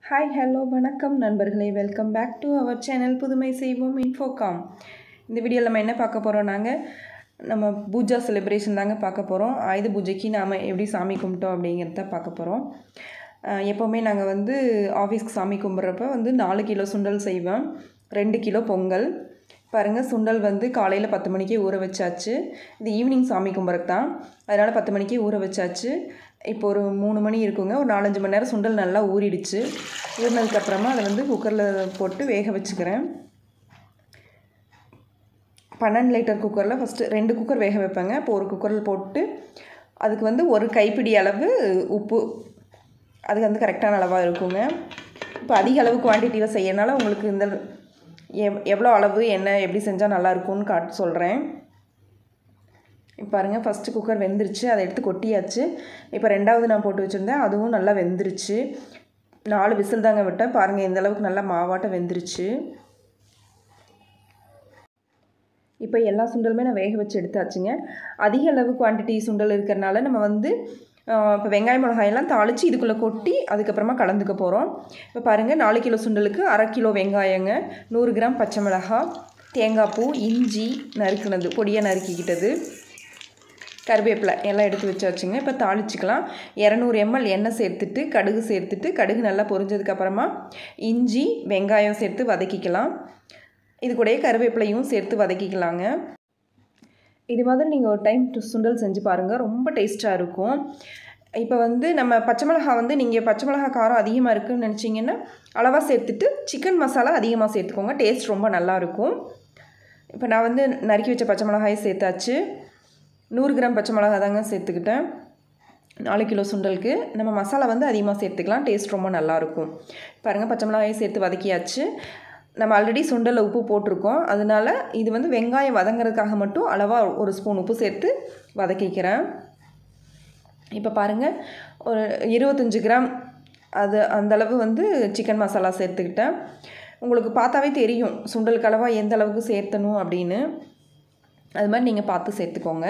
hi hello வணக்கம் நண்பர்களே welcome back to our channel புதுமை செய்வோம் இன்ஃபோகாம் இந்த வீடியோவில் நம்ம என்ன பார்க்க போகிறோம் நாங்கள் நம்ம பூஜா செலிப்ரேஷன் தாங்க பார்க்க போகிறோம் ஆயுத பூஜைக்கு நாம் எப்படி சாமி கும்பிட்டோம் அப்படிங்கிறத பார்க்க போகிறோம் அஹ் எப்போவுமே நாங்கள் வந்து ஆஃபீஸ்க்கு சாமி கும்பிட்றப்ப வந்து நாலு கிலோ சுண்டல் செய்வேன் ரெண்டு கிலோ பொங்கல் பாருங்கள் சுண்டல் வந்து காலையில் பத்து மணிக்கே ஊற வச்சாச்சு இது ஈவினிங் சாமி கும்பிட்றக்கு தான் அதனால் பத்து மணிக்கே ஊற வச்சாச்சு இப்போ ஒரு மூணு மணி இருக்குங்க ஒரு நாலஞ்சு மணி நேரம் சுண்டல் நல்லா ஊறிடுச்சு ஊறினதுக்கப்புறமா அதை வந்து குக்கரில் போட்டு வேக வச்சுக்கிறேன் பன்னெண்டு லிட்டர் குக்கரில் ஃபஸ்ட்டு ரெண்டு குக்கர் வேக வைப்பேங்க இப்போ ஒரு குக்கரில் போட்டு அதுக்கு வந்து ஒரு கைப்பிடி அளவு உப்பு அது வந்து கரெக்டான அளவாக இருக்குங்க இப்போ அதிக அளவு குவான்டிட்டியில் செய்யறனால உங்களுக்கு இந்த எவ் எவ்வளோ அளவு என்ன எப்படி செஞ்சால் நல்லா இருக்கும்னு காட்டு சொல்கிறேன் இப்போ பாருங்கள் ஃபஸ்ட்டு குக்கர் வெந்துருச்சு அதை எடுத்து கொட்டியாச்சு இப்போ ரெண்டாவது நான் போட்டு வச்சுருந்தேன் அதுவும் நல்லா வெந்துருச்சு நாலு விசில் தாங்க விட்டேன் பாருங்கள் இந்த அளவுக்கு நல்லா மாவாட்டம் வெந்துருச்சு இப்போ எல்லா சுண்டலுமே நான் வேக வச்சு எடுத்தாச்சுங்க அதிக அளவு குவான்டிட்டி சுண்டல் இருக்கிறனால நம்ம வந்து இப்போ வெங்காய மிளகாயெல்லாம் தாளித்து இதுக்குள்ளே கொட்டி அதுக்கப்புறமா கலந்துக்க போகிறோம் இப்போ பாருங்கள் நாலு கிலோ சுண்டலுக்கு அரை கிலோ வெங்காயங்க நூறு கிராம் பச்சை மிளகாய் தேங்காய் பூ இஞ்சி நறுக்குனது பொடியாக நறுக்கிக்கிட்டது கருவேப்பிலை எல்லாம் எடுத்து வச்சாச்சுங்க இப்போ தாளிச்சிக்கலாம் இரநூறு எம்எல் எண்ணெய் சேர்த்துட்டு கடுகு சேர்த்துட்டு கடுகு நல்லா பொரிஞ்சதுக்கப்புறமா இஞ்சி வெங்காயம் சேர்த்து வதக்கிக்கலாம் இது கூடயே கருவேப்பிலையும் சேர்த்து வதக்கிக்கலாங்க இது மாதிரி நீங்கள் ஒரு டைம் சுண்டல் செஞ்சு பாருங்கள் ரொம்ப டேஸ்ட்டாக இருக்கும் இப்போ வந்து நம்ம பச்சை மிளகா வந்து நீங்கள் பச்சை மிளகா காரம் அதிகமாக இருக்குதுன்னு நினச்சிங்கன்னா அளவாக சேர்த்துட்டு சிக்கன் மசாலா அதிகமாக சேர்த்துக்கோங்க டேஸ்ட் ரொம்ப நல்லாயிருக்கும் இப்போ நான் வந்து நறுக்கி வச்ச பச்சை மிளகாயை சேர்த்தாச்சு நூறு கிராம் பச்சை மிளகா தாங்க சேர்த்துக்கிட்டேன் நாலு கிலோ சுண்டலுக்கு நம்ம மசாலா வந்து அதிகமாக சேர்த்துக்கலாம் டேஸ்ட் ரொம்ப நல்லாயிருக்கும் பாருங்கள் பச்சை மிளகாயை சேர்த்து வதக்கியாச்சு நம்ம ஆல்ரெடி சுண்டலில் உப்பு போட்டிருக்கோம் அதனால இது வந்து வெங்காயம் வதங்கிறதுக்காக மட்டும் அளவாக ஒரு ஸ்பூன் உப்பு சேர்த்து வதக்கிக்கிறேன் இப்போ பாருங்கள் ஒரு இருபத்தஞ்சி கிராம் அது அந்தளவு வந்து சிக்கன் மசாலா சேர்த்துக்கிட்டேன் உங்களுக்கு பார்த்தாவே தெரியும் சுண்டலுக்கு அளவாக எந்த அளவுக்கு சேர்த்தணும் அப்படின்னு அது மாதிரி நீங்கள் பார்த்து சேர்த்துக்கோங்க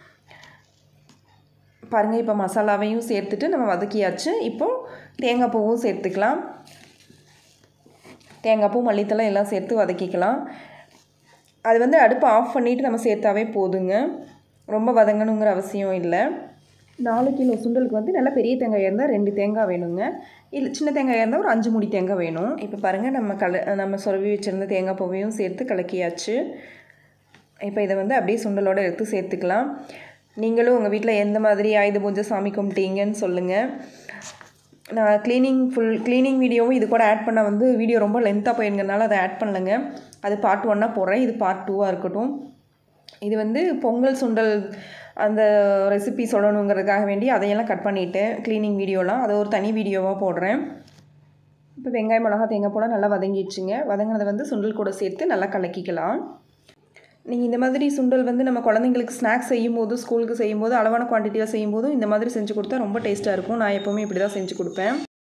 பாருங்கள் இப்போ மசாலாவையும் சேர்த்துட்டு நம்ம வதக்கியாச்சு இப்போது தேங்காய் பூவும் சேர்த்துக்கலாம் தேங்காய் பூ மல்லித்தலை எல்லாம் சேர்த்து வதக்கிக்கலாம் அது வந்து அடுப்பை ஆஃப் பண்ணிவிட்டு நம்ம சேர்த்தாவே போதுங்க ரொம்ப வதங்கணுங்கிற அவசியம் இல்லை நாலு கிலோ சுண்டலுக்கு வந்து நல்லா பெரிய தேங்காய் இருந்தால் ரெண்டு தேங்காய் வேணுங்க இல்லை சின்ன தேங்காய் இருந்தால் ஒரு அஞ்சு முடி தேங்காய் வேணும் இப்போ பாருங்கள் நம்ம கல நம்ம சொரவி வச்சுருந்த தேங்காய் பூவையும் சேர்த்து கலக்கியாச்சு இப்போ இதை வந்து அப்படியே சுண்டலோடு எடுத்து சேர்த்துக்கலாம் நீங்களும் உங்கள் வீட்டில் எந்த மாதிரி ஆயுத பூஜை சாமி கும்பிட்டீங்கன்னு சொல்லுங்கள் நான் க்ளீனிங் ஃபுல் க்ளீனிங் வீடியோவும் இது கூட ஆட் பண்ண வந்து வீடியோ ரொம்ப லென்த்தாக போயிருங்கனால அதை ஆட் பண்ணலைங்க அது பார்ட் ஒன்னாக போடுறேன் இது பார்ட் டூவாக இருக்கட்டும் இது வந்து பொங்கல் சுண்டல் அந்த ரெசிபி சொல்லணுங்கிறதுக்காக வேண்டி அதையெல்லாம் கட் பண்ணிவிட்டேன் க்ளீனிங் வீடியோலாம் அதை ஒரு தனி வீடியோவாக போடுறேன் இப்போ வெங்காயம் மிளகா தேங்காய் போல் நல்லா வதங்கிடுச்சுங்க வதங்கினதை வந்து சுண்டல் கூட சேர்த்து நல்லா கலக்கிக்கலாம் நீங்கள் இந்த மாதிரி சுண்டல் வந்து நம்ம குழந்தைங்களுக்கு ஸ்நாக்ஸ் செய்யும்போது ஸ்கூலுக்கு செய்யும்போது அளவான குவான்டிட்டியாக செய்யும்போதும் இந்த மாதிரி செஞ்சு கொடுத்தா ரொம்ப டேஸ்ட்டாக இருக்கும் நான் எப்போவுமே இப்படி தான் செஞ்சு கொடுப்பேன்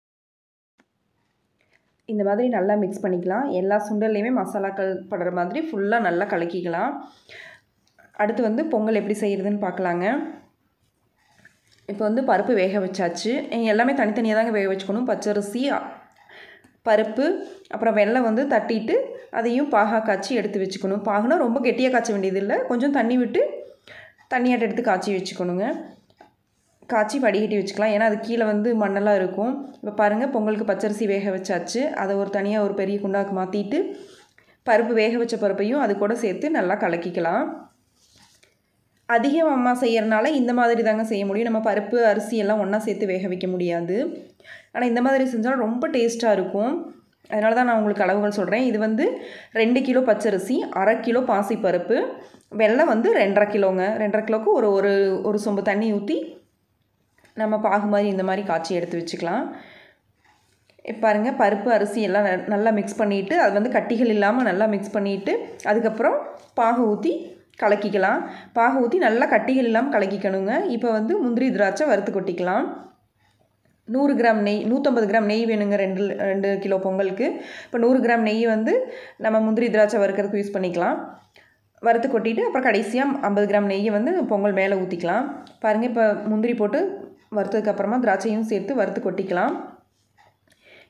இந்த மாதிரி நல்லா மிக்ஸ் பண்ணிக்கலாம் எல்லா சுண்டல்லையுமே மசாலாக்கள் படுற மாதிரி ஃபுல்லாக நல்லா கலக்கிக்கலாம் அடுத்து வந்து பொங்கல் எப்படி செய்கிறதுன்னு பார்க்கலாங்க இப்போ வந்து பருப்பு வேக வச்சாச்சு எல்லாமே தனித்தனியாக தாங்க வேக வச்சுக்கணும் பச்சரிசி பருப்பு அப்புறம் வெள்ளம் வந்து தட்டிட்டு அதையும் பாகா காய்ச்சி எடுத்து வச்சுக்கணும் பாகுனா ரொம்ப கெட்டியாக காய்ச்ச வேண்டியதில்லை கொஞ்சம் தண்ணி விட்டு தண்ணியாட்ட எடுத்து காய்ச்சி வச்சுக்கணுங்க காய்ச்சி வடிகட்டி வச்சுக்கலாம் ஏன்னா அது கீழே வந்து மண்ணெல்லாம் இருக்கும் இப்போ பாருங்கள் பொங்கலுக்கு பச்சரிசி வேக வச்சாச்சு அதை ஒரு தனியாக ஒரு பெரிய குண்டாக்கு மாற்றிட்டு பருப்பு வேக வச்ச பருப்பையும் அது கூட சேர்த்து நல்லா கலக்கிக்கலாம் அதிகம் அம்மா செய்கிறனால இந்த மாதிரி தாங்க செய்ய முடியும் நம்ம பருப்பு அரிசி எல்லாம் ஒன்றா சேர்த்து வேக வைக்க முடியாது ஆனால் இந்த மாதிரி செஞ்சால் ரொம்ப டேஸ்ட்டாக இருக்கும் அதனால தான் நான் உங்களுக்கு அளவுகள் சொல்கிறேன் இது வந்து ரெண்டு கிலோ பச்சரிசி அரை கிலோ பாசிப்பருப்பு வெள்ளம் வந்து ரெண்டரை கிலோங்க ரெண்டரை கிலோவுக்கு ஒரு ஒரு ஒரு சொம்பு தண்ணி ஊற்றி நம்ம பாகு மாதிரி இந்த மாதிரி காய்ச்சி எடுத்து வச்சுக்கலாம் பாருங்கள் பருப்பு அரிசி எல்லாம் நல்லா மிக்ஸ் பண்ணிவிட்டு அது வந்து கட்டிகள் இல்லாமல் நல்லா மிக்ஸ் பண்ணிவிட்டு அதுக்கப்புறம் பாகு ஊற்றி கலக்கிக்கலாம் பாகு ஊற்றி நல்லா கட்டிகள் இல்லாமல் கலக்கிக்கணுங்க இப்போ வந்து முந்திரி திராட்சை வறுத்து கொட்டிக்கலாம் நூறு கிராம் நெய் நூற்றம்பது கிராம் நெய் வேணுங்க ரெண்டு ரெண்டு கிலோ பொங்கலுக்கு இப்போ நூறு கிராம் நெய் வந்து நம்ம முந்திரி திராட்சை வறுக்கிறதுக்கு யூஸ் பண்ணிக்கலாம் வறுத்து கொட்டிட்டு அப்புறம் கடைசியாக ஐம்பது கிராம் நெய்யை வந்து பொங்கல் மேலே ஊற்றிக்கலாம் பாருங்கள் இப்போ முந்திரி போட்டு வறுத்ததுக்கப்புறமா திராட்சையும் சேர்த்து வறுத்து கொட்டிக்கலாம்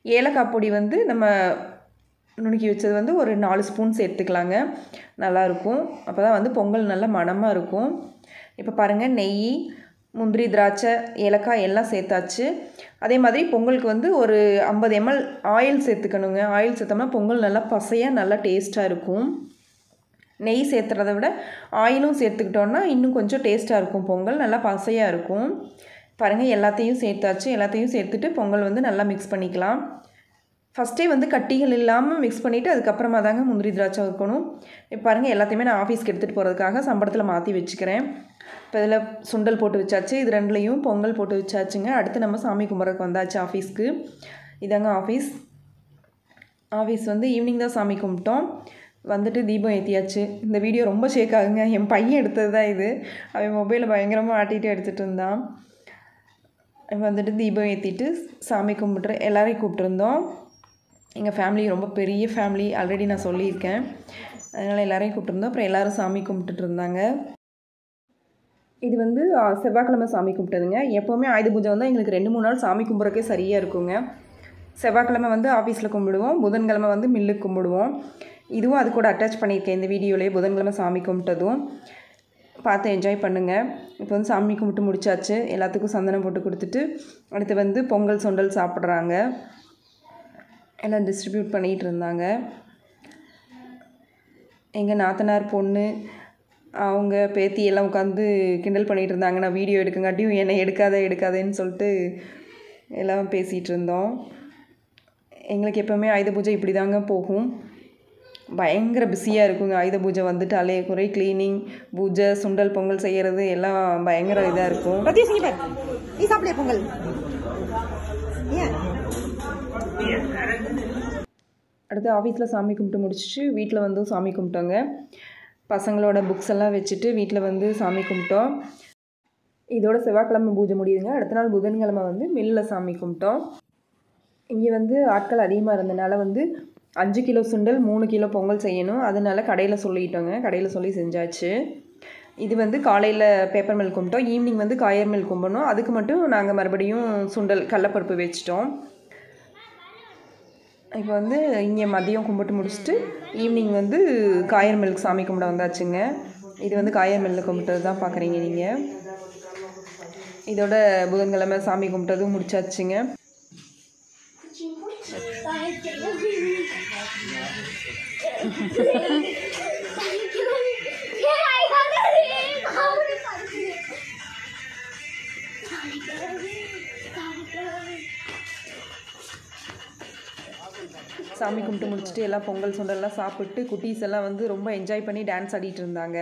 ஏலக்காய் பொடி வந்து நம்ம நுணுக்கி வச்சது வந்து ஒரு நாலு ஸ்பூன் சேர்த்துக்கலாங்க நல்லாயிருக்கும் அப்போ தான் வந்து பொங்கல் நல்ல மணமாக இருக்கும் இப்போ பாருங்கள் நெய் முந்திரி திராட்சை ஏலக்காய் எல்லாம் சேர்த்தாச்சு அதே மாதிரி பொங்கலுக்கு வந்து ஒரு ஐம்பது எம்எல் ஆயில் சேர்த்துக்கணுங்க ஆயில் சேர்த்தோம்னா பொங்கல் நல்லா பசையாக நல்லா டேஸ்ட்டாக இருக்கும் நெய் சேர்த்துறத விட ஆயிலும் சேர்த்துக்கிட்டோன்னா இன்னும் கொஞ்சம் டேஸ்ட்டாக இருக்கும் பொங்கல் நல்லா பசையாக இருக்கும் பாருங்கள் எல்லாத்தையும் சேர்த்தாச்சு எல்லாத்தையும் சேர்த்துட்டு பொங்கல் வந்து நல்லா மிக்ஸ் பண்ணிக்கலாம் ஃபஸ்ட்டே வந்து கட்டிகள் இல்லாமல் மிக்ஸ் பண்ணிவிட்டு அதுக்கப்புறமா தாங்க முந்திரி திராட்சை இருக்கணும் இப்போ பாருங்கள் எல்லாத்தையுமே நான் ஆஃபீஸ்க்கு எடுத்துகிட்டு போகிறதுக்காக சம்பளத்தில் மாற்றி வச்சுக்கிறேன் இப்போ இதில் சுண்டல் போட்டு வச்சாச்சு இது ரெண்டுலேயும் பொங்கல் போட்டு வச்சாச்சுங்க அடுத்து நம்ம சாமி கும்பிட்றதுக்கு வந்தாச்சு ஆஃபீஸ்க்கு இதாங்க ஆஃபீஸ் ஆஃபீஸ் வந்து ஈவினிங் தான் சாமி கும்பிட்டோம் வந்துட்டு தீபம் ஏற்றியாச்சு இந்த வீடியோ ரொம்ப ஷேக் ஆகுங்க என் பையன் எடுத்தது தான் இது அவன் மொபைலை பயங்கரமாக ஆட்டிகிட்டு எடுத்துகிட்டு இருந்தான் வந்துட்டு தீபம் ஏற்றிட்டு சாமி கும்பிட்ற எல்லாரையும் கூப்பிட்ருந்தோம் எங்கள் ஃபேமிலி ரொம்ப பெரிய ஃபேமிலி ஆல்ரெடி நான் சொல்லியிருக்கேன் அதனால் எல்லாரையும் கூப்பிட்ருந்தோம் அப்புறம் எல்லோரும் சாமி கும்பிட்டுட்டு இருந்தாங்க இது வந்து ஆ, செவ்வாய்க்கிழமை சாமி கும்பிட்டதுங்க எப்போவுமே ஆயுத பூஜை வந்து எங்களுக்கு ரெண்டு மூணு நாள் சாமி கும்பிட்றக்கே சரியாக இருக்குங்க செவ்வாய்க்கிழமை வந்து ஆஃபீஸில் கும்பிடுவோம் புதன்கிழமை வந்து மில்லுக்கு கும்பிடுவோம் இதுவும் அது கூட அட்டாச் பண்ணியிருக்கேன் இந்த வீடியோலேயே புதன்கிழமை சாமி கும்பிட்டதும் பார்த்து என்ஜாய் பண்ணுங்கள் இப்போ வந்து சாமி கும்பிட்டு முடிச்சாச்சு எல்லாத்துக்கும் சந்தனம் போட்டு கொடுத்துட்டு அடுத்து வந்து பொங்கல் சுண்டல் சாப்பிட்றாங்க எல்லாம் டிஸ்ட்ரிபியூட் பண்ணிகிட்டு இருந்தாங்க எங்கள் நாத்தனார் பொண்ணு அவங்க பேத்தி எல்லாம் உட்காந்து கிண்டல் பண்ணிகிட்டு இருந்தாங்க நான் வீடியோ எடுக்கங்காட்டியும் என்னை எடுக்காத எடுக்காதேன்னு சொல்லிட்டு எல்லாம் பேசிகிட்டு இருந்தோம் எங்களுக்கு எப்போவுமே ஆயுத பூஜை இப்படி தாங்க போகும் பயங்கர பிஸியாக இருக்குங்க ஆயுத பூஜை வந்துட்டாலே குறை க்ளீனிங் பூஜை சுண்டல் பொங்கல் செய்கிறது எல்லாம் பயங்கர இதாக இருக்கும் பிரத்யூஷ் இங்க பாரு நீ சாப்பிடலையா பொங்கல் ஏன் அடுத்து ஆஃபீஸில் சாமி கும்பிட்டு முடிச்சுட்டு வீட்டில் வந்து சாமி கும்பிட்டோங்க பசங்களோட புக்ஸ் எல்லாம் வச்சுட்டு வீட்டில் வந்து சாமி கும்பிட்டோம் இதோட செவ்வாய்க்கிழமை பூஜை முடியுதுங்க அடுத்த நாள் புதன்கிழமை வந்து மில்லில் சாமி கும்பிட்டோம் இங்கே வந்து ஆட்கள் அதிகமாக இருந்தனால வந்து அஞ்சு கிலோ சுண்டல் மூணு கிலோ பொங்கல் செய்யணும் அதனால கடையில் சொல்லிட்டோங்க கடையில் சொல்லி செஞ்சாச்சு இது வந்து காலையில் பேப்பர் மில் கும்பிட்டோம் ஈவினிங் வந்து காயர் மில் கும்பிடணும் அதுக்கு மட்டும் நாங்கள் மறுபடியும் சுண்டல் கடலப்பருப்பு வச்சிட்டோம் இப்போ வந்து இங்கே மதியம் கும்பிட்டு முடிச்சுட்டு ஈவினிங் வந்து காயர் மில்க் சாமி கும்பிட வந்தாச்சுங்க இது வந்து காயர் மில்லில் கும்பிட்டது தான் பார்க்குறீங்க நீங்கள் இதோட புதன்கிழமை சாமி கும்பிட்டதும் முடிச்சாச்சுங்க சாமி கும்பிட்டு முடிச்சுட்டு எல்லாம் பொங்கல் சுண்டல்லாம் சாப்பிட்டு குட்டீஸ் எல்லாம் வந்து ரொம்ப என்ஜாய் பண்ணி டான்ஸ் ஆடிட்டு இருந்தாங்க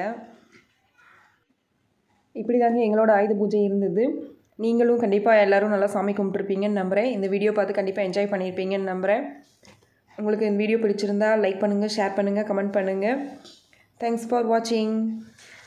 இப்படி தாங்க எங்களோட ஆயுத பூஜை இருந்தது நீங்களும் கண்டிப்பாக எல்லாரும் நல்லா சாமி கும்பிட்ருப்பீங்கன்னு நம்புகிறேன் இந்த வீடியோ பார்த்து கண்டிப்பாக என்ஜாய் பண்ணியிருப்பீங்கன்னு நம்புகிறேன் உங்களுக்கு இந்த வீடியோ பிடிச்சிருந்தா லைக் பண்ணுங்கள் ஷேர் பண்ணுங்கள் கமெண்ட் பண்ணுங்கள் தேங்க்ஸ் ஃபார் வாட்சிங்